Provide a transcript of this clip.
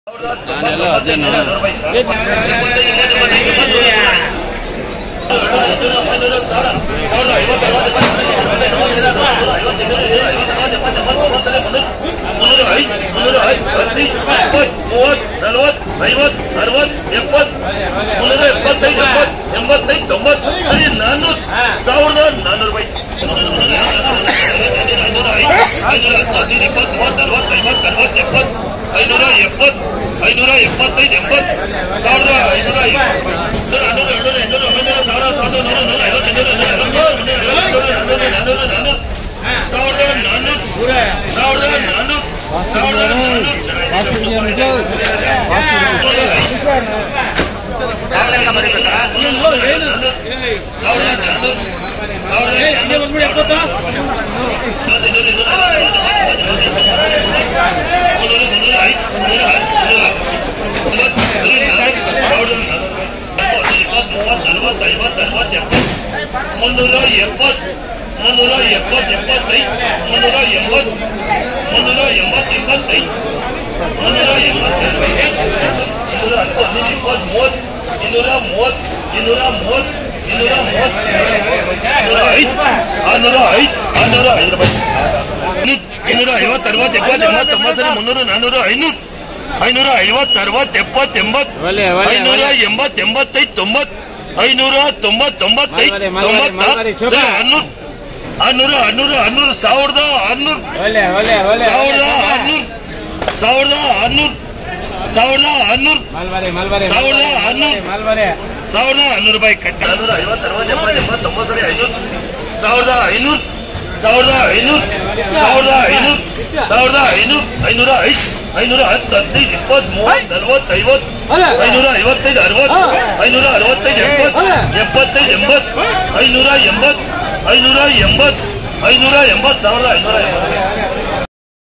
ನಾನೆಲ್ಲ ಅದೇನು ಎಂಬತ್ತೈದು ತೊಂಬತ್ತು ಸರಿ ನಾನ್ನೂರು ಸಾವಿರದ ನಾನ್ನೂರು ರೂಪಾಯಿ ಐನೂರ ಐನೂರ ಹತ್ತು ಹದಿನೈದು ಇಪ್ಪತ್ತು ಮೂವತ್ತು ನಲ್ವತ್ತು ಐವತ್ತು ಅರವತ್ತು ಎಪ್ಪತ್ತು ಐನೂರ ಎಪ್ಪತ್ತು ಐನೂರ ಎಪ್ಪತ್ತೈದು ಎಂಬತ್ತು ಸಾವಿರದ ಐನೂರ ನೂರ ಹನ್ನೊಂದು ಎರಡುನೂರ ಎಂಟುನೂರ ಒಂಬೈನೂರ ಸಾವಿರ ಸಾವಿರದ ನೂರ ನೂರ ಐವತ್ತು ಇನ್ನೂರ ನೂರ ಐವತ್ತು ನಾನ್ನೂರು ನಾನ್ನೂರು ನಾನ್ನೂರು ಸಾವಿರದ ನಾನ್ನೂರು ಸಾವಿರದ ನಾನ್ನೂರು ಸಾವಿರದ ಸಾವಿರದ ನಾನ್ನೂರು ಸಾವಿರದ ಮುನ್ನೂರ ಎಪ್ಪತ್ತು ಮುನ್ನೂರ ಎಪ್ಪತ್ತು ಎಪ್ಪತ್ತೈದು ಮುನ್ನೂರ ಎಂಬತ್ತು ಮುನ್ನೂರ ಎಂಬತ್ತು ಎಂಬತ್ತೈದು ಮುನ್ನೂರ ಎಂಬತ್ತೈದು ಇನ್ನೂರ ಹತ್ತು ಹದಿನೈದು ಇಪ್ಪತ್ತು ಮೂವತ್ತು ಇನ್ನೂರ ಮೂವತ್ತು ಇನ್ನೂರ ಮೂವತ್ತು ಇನ್ನೂರ ಮೂವತ್ತು ಇನ್ನೂರ ಐದು ಆರ್ನೂರ ಐದು ಆರ್ನೂರ ಐದು ರೂಪಾಯಿ ಇನ್ನೂರ ಐವತ್ತು ಅರವತ್ತು ಎಪ್ಪತ್ತು ಎಂಬತ್ತು ತೊಂಬತ್ತು ಮುನ್ನೂರು ನಾನ್ನೂರು ಐನೂರು ಐನೂರ ಐವತ್ತು ಅರವತ್ತು ಎಪ್ಪತ್ತು ಎಂಬತ್ತು ಒಲೆ, ಒಲೆ, ಐನೂರ ಒಲೆ. ಎಂಬತ್ತು ಎಂಬತ್ತೈದು ತೊಂಬತ್ತು ಐನೂರ ತೊಂಬತ್ತು ತೊಂಬತ್ತೈದು ಮಲ್ಬರಿ, ಮಲ್ಬರಿ, ಮಲ್ಬರಿ, ಶುಭ. ತೊಂಬತ್ತ ಆರ್ನೂರು ಆರ್ನೂರು ಆರ್ನೂರು ಆರ್ನೂರು ಸಾವಿರದ ಆರ್ನೂರು ಒಲೆ ಒಲೆ ಒಲೆ ಸಾವಿರದ ಆರ್ನೂರು ಸಾವಿರದ ಆರ್ನೂರು ಸಾವಿರದ ಆರ್ನೂರು ಮಲ್ಬರಿ ಮಲ್ಬರಿ ಸಾವಿರದ ಆರ್ನೂರು. ಮಲ್ಬರಿ ಸಾವಿರದ ಹನ್ನೂರು ರೂಪಾಯಿ ಕಟ್ಟಿ ನಾನ್ನೂರ ಐವತ್ತು ಅರವತ್ತು ಎಪ್ಪತ್ತು ಎಂಬತ್ತು ತೊಂಬತ್ತು ಸರಿ ಐನೂರು ಸಾವಿರದ ಐನೂರು ಸಾವಿರದ ಐನೂರು ಸಾವಿರದ ಐನೂರು ಸಾವಿರದ ಐನೂರು ಐನೂರ ಐದು ಐನೂರ ಹತ್ತು ಹದಿನೈದು ಇಪ್ಪತ್ತು ಮೂವತ್ತು ನಲ್ವತ್ತು ಐವತ್ತು ಐನೂರ ಐವತ್ತೈದು ಅರವತ್ತು ಐನೂರ ಅರವತ್ತೈದು ಎಪ್ಪತ್ತು ಎಪ್ಪತ್ತೈದು ಎಂಬತ್ತು ಐನೂರ ಎಂಬತ್ತು ಐನೂರ ಎಂಬತ್ತು ಐನೂರ ಎಂಬತ್ತು ಸಾವಿರದ ಐನೂರ ಎಂಬತ್ತು